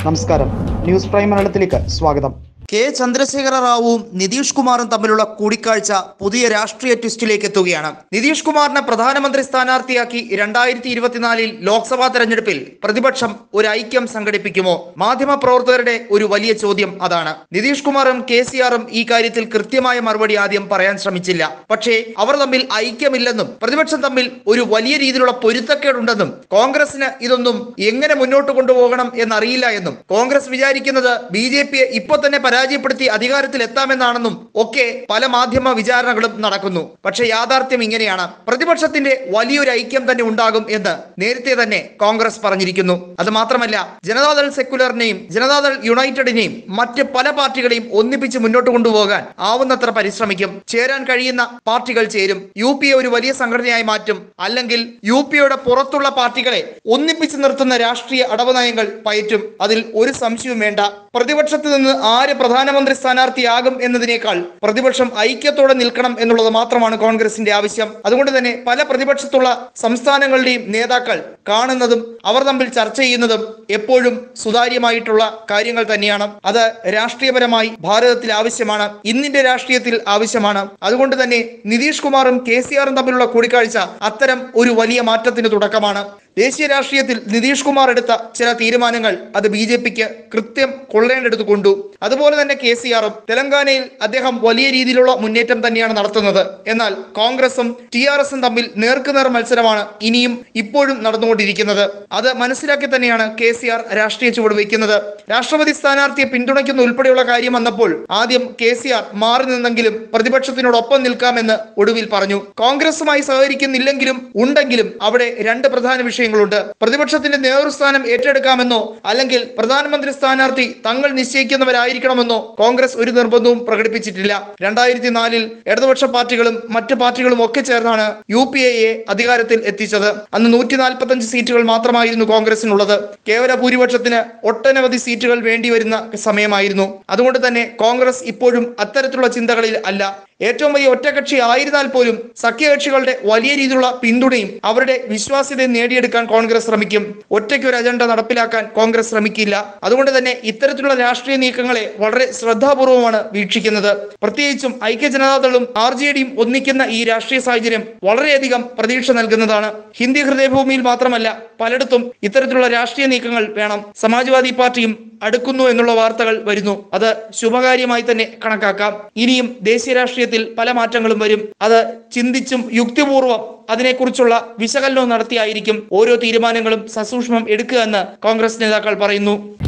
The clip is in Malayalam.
നമസ്കാരം ന്യൂസ് പ്രൈം മലയാളത്തിലേക്ക് സ്വാഗതം കെ ചന്ദ്രശേഖര റാവുവും നിതീഷ് കുമാറും തമ്മിലുള്ള കൂടിക്കാഴ്ച പുതിയ രാഷ്ട്രീയ ട്വിസ്റ്റിലേക്ക് എത്തുകയാണ് നിതീഷ് കുമാറിനെ പ്രധാനമന്ത്രി സ്ഥാനാർത്ഥിയാക്കി രണ്ടായിരത്തി ഇരുപത്തിനാലിൽ ലോക്സഭാ തെരഞ്ഞെടുപ്പിൽ പ്രതിപക്ഷം ഒരു ഐക്യം സംഘടിപ്പിക്കുമോ മാധ്യമ പ്രവർത്തകരുടെ ഒരു വലിയ ചോദ്യം അതാണ് നിതീഷ് കുമാറും കെ സി ആറും ഈ കാര്യത്തിൽ കൃത്യമായ മറുപടി ആദ്യം പറയാൻ ശ്രമിച്ചില്ല പക്ഷേ അവർ തമ്മിൽ ഐക്യമില്ലെന്നും പ്രതിപക്ഷം തമ്മിൽ ഒരു വലിയ രീതിയിലുള്ള പൊരുത്തക്കേടുണ്ടെന്നും കോൺഗ്രസിന് ഇതൊന്നും എങ്ങനെ മുന്നോട്ട് കൊണ്ടുപോകണം എന്നറിയില്ല എന്നും കോൺഗ്രസ് വിചാരിക്കുന്നത് ബി ജെ പിയെ ഇപ്പൊ തന്നെ പരാജയപ്പെടുത്തി അധികാരത്തിൽ എത്താമെന്നാണെന്നും ഒക്കെ പല മാധ്യമ വിചാരണകളും നടക്കുന്നു പക്ഷേ യാഥാർത്ഥ്യം ഇങ്ങനെയാണ് പ്രതിപക്ഷത്തിന്റെ വലിയൊരു ഐക്യം തന്നെ ഉണ്ടാകും എന്ന് നേരത്തെ തന്നെ കോൺഗ്രസ് പറഞ്ഞിരിക്കുന്നു അത് മാത്രമല്ല ജനതാദൾ സെക്യുലറിനെയും ജനതാദൾ യുണൈറ്റഡിനെയും മറ്റ് പല പാർട്ടികളെയും ഒന്നിപ്പിച്ച് മുന്നോട്ട് കൊണ്ടുപോകാൻ ആവുന്നത്ര പരിശ്രമിക്കും ചേരാൻ കഴിയുന്ന പാർട്ടികൾ ചേരും യു പി എ ഒരു വലിയ സംഘടനയായി മാറ്റും അല്ലെങ്കിൽ യു പി എയുടെ പുറത്തുള്ള പാർട്ടികളെ ഒന്നിപ്പിച്ച് നിർത്തുന്ന രാഷ്ട്രീയ അടവ് നയങ്ങൾ പയറ്റും അതിൽ ഒരു സംശയവും വേണ്ട പ്രതിപക്ഷത്ത് നിന്ന് ആര് പ്രധാനമന്ത്രി സ്ഥാനാർത്ഥിയാകും എന്നതിനേക്കാൾ പ്രതിപക്ഷം ഐക്യത്തോടെ നിൽക്കണം എന്നുള്ളത് മാത്രമാണ് കോൺഗ്രസിന്റെ ആവശ്യം അതുകൊണ്ട് തന്നെ പല പ്രതിപക്ഷത്തുള്ള സംസ്ഥാനങ്ങളുടെയും നേതാക്കൾ കാണുന്നതും അവർ തമ്മിൽ ചർച്ച ചെയ്യുന്നതും എപ്പോഴും സുതാര്യമായിട്ടുള്ള കാര്യങ്ങൾ തന്നെയാണ് അത് രാഷ്ട്രീയപരമായി ഭാരതത്തിൽ ആവശ്യമാണ് ഇന്നിന്റെ രാഷ്ട്രീയത്തിൽ ആവശ്യമാണ് അതുകൊണ്ട് തന്നെ നിതീഷ് കുമാറും കെ സി ആറും തമ്മിലുള്ള കൂടിക്കാഴ്ച അത്തരം ഒരു വലിയ മാറ്റത്തിന് തുടക്കമാണ് ദേശീയ രാഷ്ട്രീയത്തിൽ നിതീഷ് കുമാർ എടുത്ത ചില തീരുമാനങ്ങൾ അത് ബി ജെ പിക്ക് കൃത്യം കൊള്ളേണ്ടടുത്ത് കൊണ്ടു അതുപോലെ തന്നെ കെ സി ആറും തെലങ്കാനയിൽ അദ്ദേഹം വലിയ രീതിയിലുള്ള മുന്നേറ്റം തന്നെയാണ് നടത്തുന്നത് എന്നാൽ കോൺഗ്രസും ടി ആർ എസും തമ്മിൽ നേർക്കുനേർ മത്സരമാണ് ഇനിയും ഇപ്പോഴും നടന്നുകൊണ്ടിരിക്കുന്നത് അത് മനസ്സിലാക്കി തന്നെയാണ് കെ സി ആർ രാഷ്ട്രീയ ചുവട് വയ്ക്കുന്നത് രാഷ്ട്രപതി സ്ഥാനാർത്ഥിയെ പിന്തുണയ്ക്കുന്ന ഉൾപ്പെടെയുള്ള കാര്യം വന്നപ്പോൾ ആദ്യം കെ സി ആർ മാറി നിന്നെങ്കിലും പ്രതിപക്ഷത്തിനോടൊപ്പം നിൽക്കാമെന്ന് ഒടുവിൽ പറഞ്ഞു കോൺഗ്രസുമായി സഹകരിക്കുന്നില്ലെങ്കിലും ഉണ്ടെങ്കിലും അവിടെ രണ്ട് പ്രധാന വിഷയങ്ങളുണ്ട് പ്രതിപക്ഷത്തിന്റെ നേതൃസ്ഥാനം ഏറ്റെടുക്കാമെന്നോ അല്ലെങ്കിൽ പ്രധാനമന്ത്രി സ്ഥാനാർത്ഥി തങ്ങൾ നിശ്ചയിക്കുന്നവരായിരിക്കണമെന്നോ കോൺഗ്രസ് ഒരു നിർബന്ധവും പ്രകടിപ്പിച്ചിട്ടില്ല രണ്ടായിരത്തി നാലിൽ ഇടതുപക്ഷ പാർട്ടികളും മറ്റ് പാർട്ടികളും ഒക്കെ ചേർന്നാണ് യു പി എയെ അധികാരത്തിൽ എത്തിച്ചത് അന്ന് നൂറ്റി നാൽപ്പത്തഞ്ച് സീറ്റുകൾ മാത്രമായിരുന്നു കോൺഗ്രസിനുള്ളത് കേവല ഭൂരിപക്ഷത്തിന് ഒട്ടനവധി സീറ്റുകൾ വേണ്ടിവരുന്ന സമയമായിരുന്നു അതുകൊണ്ട് തന്നെ കോൺഗ്രസ് ഇപ്പോഴും അത്തരത്തിലുള്ള ചിന്തകളിൽ അല്ല ഏറ്റവും വലിയ ഒറ്റകക്ഷി ആയിരുന്നാൽ പോലും സഖ്യകക്ഷികളുടെ വലിയ രീതിയിലുള്ള പിന്തുണയും അവരുടെ വിശ്വാസ്യതയും നേടിയെടുക്കാൻ കോൺഗ്രസ് ശ്രമിക്കും ഒറ്റയ്ക്ക് ഒരു അജണ്ട നടപ്പിലാക്കാൻ കോൺഗ്രസ് ശ്രമിക്കില്ല അതുകൊണ്ട് തന്നെ ഇത്തരത്തിലുള്ള രാഷ്ട്രീയ നീക്കങ്ങളെ വളരെ ശ്രദ്ധാപൂർവമാണ് വീക്ഷിക്കുന്നത് പ്രത്യേകിച്ചും ഐക്യ ജനതാദളും ആർ ജെ ഡിയും ഒന്നിക്കുന്ന ഈ രാഷ്ട്രീയ സാഹചര്യം വളരെയധികം പ്രതീക്ഷ നൽകുന്നതാണ് ഹിന്ദി ഹൃദയഭൂമിയിൽ മാത്രമല്ല പലയിടത്തും ഇത്തരത്തിലുള്ള രാഷ്ട്രീയ നീക്കങ്ങൾ വേണം സമാജ്വാദി പാർട്ടിയും അടുക്കുന്നു എന്നുള്ള വാർത്തകൾ വരുന്നു അത് ശുഭകാര്യമായി തന്നെ കണക്കാക്കാം ഇനിയും ദേശീയ രാഷ്ട്രീയത്തിൽ പല മാറ്റങ്ങളും വരും അത് ചിന്തിച്ചും യുക്തിപൂർവം അതിനെക്കുറിച്ചുള്ള വിശകലനവും നടത്തിയായിരിക്കും ഓരോ തീരുമാനങ്ങളും സസൂക്ഷ്മം എടുക്കുക എന്ന് കോൺഗ്രസ് നേതാക്കൾ പറയുന്നു